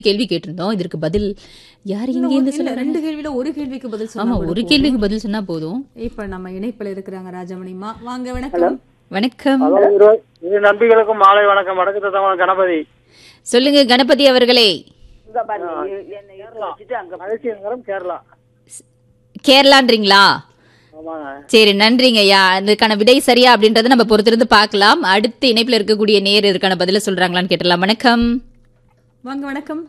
கேள்வி கேட்டிருந்தோம் இதற்கு பதில் யார் இங்க இருந்து இல்ல சொல்ல ரெண்டு கேள்வியில ஒரு கேள்விக்கு பதில் ஆமா சொன்னா ஒரு கேள்விக்கு பதில் சொன்னா போதும் இப்ப நம்ம இணைப்புல இருக்கிறாங்க ராஜமணிமா வாங்க வணக்கம் வணக்கம் ஹலோ இரு இரு நண்பிகளுக்கும் மாலை வணக்கம் வடக்கு தத்தவன் கணபதி சொல்லுங்க கணபதி அவர்களே இங்க பாருங்க இ- என்னை இழுத்து வச்சுட்டு அங்க மகிழ்ச்சி நகரம் கேரளா கேரளான்றீங்களா ஆமாங்க சரி நன்றிங்க ஐயா அதுக்கான விடை சரியா அப்படின்றத நம்ம பொறுத்திருந்து பார்க்கலாம் அடுத்து இணைப்புல இருக்கக்கூடிய நேர் இதுக்கான பதில சொல்றாங்களான்னு கேட்டலாம் வணக்கம் வாங்க வணக்கம்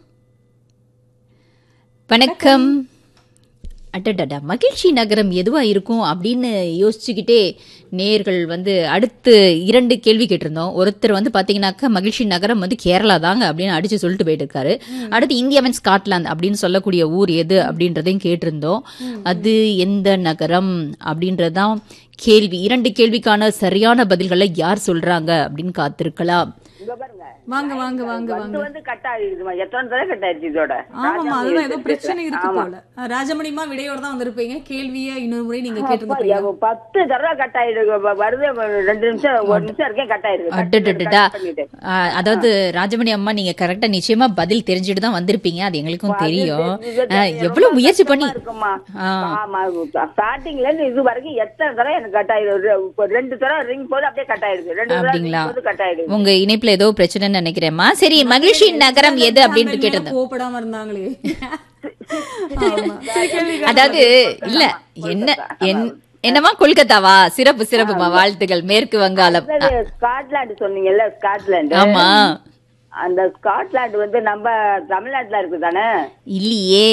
வணக்கம் அடடடா மகிழ்ச்சி நகரம் எதுவா இருக்கும் அப்படின்னு யோசிச்சுக்கிட்டே நேர்கள் வந்து அடுத்து இரண்டு கேள்வி கேட்டிருந்தோம் ஒருத்தர் வந்து பாத்தீங்கன்னாக்கா மகிழ்ச்சி நகரம் வந்து கேரளா தாங்க அப்படின்னு அடிச்சு சொல்லிட்டு போயிட்டு இருக்காரு அடுத்து இந்தியாவின் ஸ்காட்லாந்து அப்படின்னு சொல்லக்கூடிய ஊர் எது அப்படின்றதையும் கேட்டிருந்தோம் அது எந்த நகரம் அப்படின்றதுதான் கேள்வி இரண்டு கேள்விக்கான சரியான பதில்களை யார் சொல்றாங்க அப்படின்னு காத்திருக்கலாம் இங்க பாருங்க வாங்க வாங்க வாங்க வந்து வாங்க வந்து கட் ஆகிடுதுமா எத்தனை தடவை கட் ஆயிடுச்சு இதோட ஆமாமா அதுதான் ஏதோ பிரச்சனை இருக்கு ஆமா. போல அஹ், ராஜமணிமா விடையோட தான் வந்திருப்பீங்க கேள்வியை இன்னொரு முறை நீங்க அப்பா, கேட்டிருந்தீங்க எவ்வ- பத்து தடவை கட் ஆயிடுது வ- வருது வ- ரெண்டு நிமிஷம் ஒரு நிமிஷம் இருக்கேன் கட் ஆயிடுது Cut பண்ணிட்டு, அடடடடா cut பண்ணிட்டு. ஆ, அதாவது ராஜமணி அம்மா நீங்க கரெக்டா நிச்சயமா பதில் தெரிஞ்சுட்டு தான் வந்திருப்பீங்க அது எங்களுக்கும் தெரியும் இது ஆ, ரொம்ப எவ்வளவு முயற்சி பண்ணி கஷ்டமா இருக்குமா ஆ. ஆமா ஸ்டார்டிங்ல இருந்து இது வரைக்கும் எத்தனை தடவை எனக்கு கட் ஆயிடுது இப்போ ரெண்டு தடவை ரிங் போது அப்படியே கட் ஆயிடுது ரெண்டு தடவை அப்படிங்களா ring போது கட் ஆயிடுது உங்க இணைப்புல ஏதோ பிரச்சனைன்னு நினைக்கிறேன்மா சரி மகிழ்ச்சி நகரம் எது அப்படின்னு கேட்டிருந்தேன் கோபப்படாம இருந்தாங்களே ஆமா. சரி, கேள்வி கேளுங்க. அதாவது இல்ல என்ன என்- என்னமா கொல்கத்தாவா சிறப்பு சிறப்புமா வாழ்த்துக்கள் மேற்கு வங்காளம் ஆ, அடுத்தது ஸ்காட்லாந்து சொன்னீங்கல்ல ஸ்காட்லாந்து ஆமா அந்த ஸ்காட்லாந்து வந்து நம்ம தமிழ்நாட்டுல இருக்கு தானே இல்லையே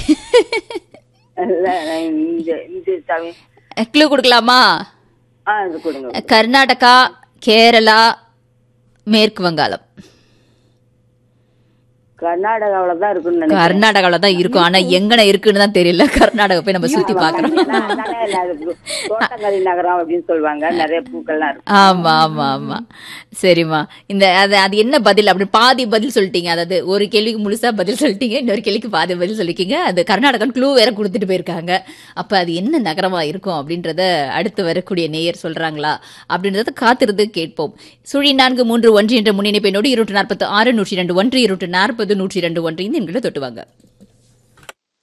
இல்ல, இந்த இந்த தமிழ் க்ளூ கொடுக்கலாமா ஆ இது கொடுங்க கர்நாடகா கேரளா மேற்கு வங்காளம் கர்நாடகாவில தான் இருக்குன்னு நினைக்கிறேன் கர்நாடகாவில தான் இருக்கும் ஆனா எங்கன இருக்குன்னு தான் தெரியல கர்நாடகா போய் நம்ம சுத்தி பார்க்கணும் நான் அதானே இல்ல, அது தோட்டக்கலை நகரம் அப்படின்னு சொல்லுவாங்க நிறைய பூக்கள்லாம் இருக்கு ஆமா ஆமா ஆமா சரிம்மா இந்த அது அது என்ன பதில் அப்படி பாதி பதில் சொல்லிட்டீங்க அதாவது ஒரு கேள்விக்கு முழுசா பதில் சொல்லிட்டீங்க இன்னொரு கேள்விக்கு பாதி பதில் சொல்லிருக்கீங்க அது கர்நாடகன் க்ளூ வேற கொடுத்துட்டு போயிருக்காங்க அப்ப அது என்ன நகரமா இருக்கும் அப்படின்றத அடுத்து வரக்கூடிய நேயர் சொல்றாங்களா அப்படின்றத காத்திருந்து கேட்போம் சுழி நான்கு மூன்று ஒன்று என்ற முன்னிணைப்பெண்ணோடு இருநூற்று நாற்பத்தி ஆறு நூற்றி ரெண்டு ஒன்று இருநூற்று நாற்பது நூற்றி ரெண்டு ஒன்று இந்த எண்களை தொட்டுவாங்க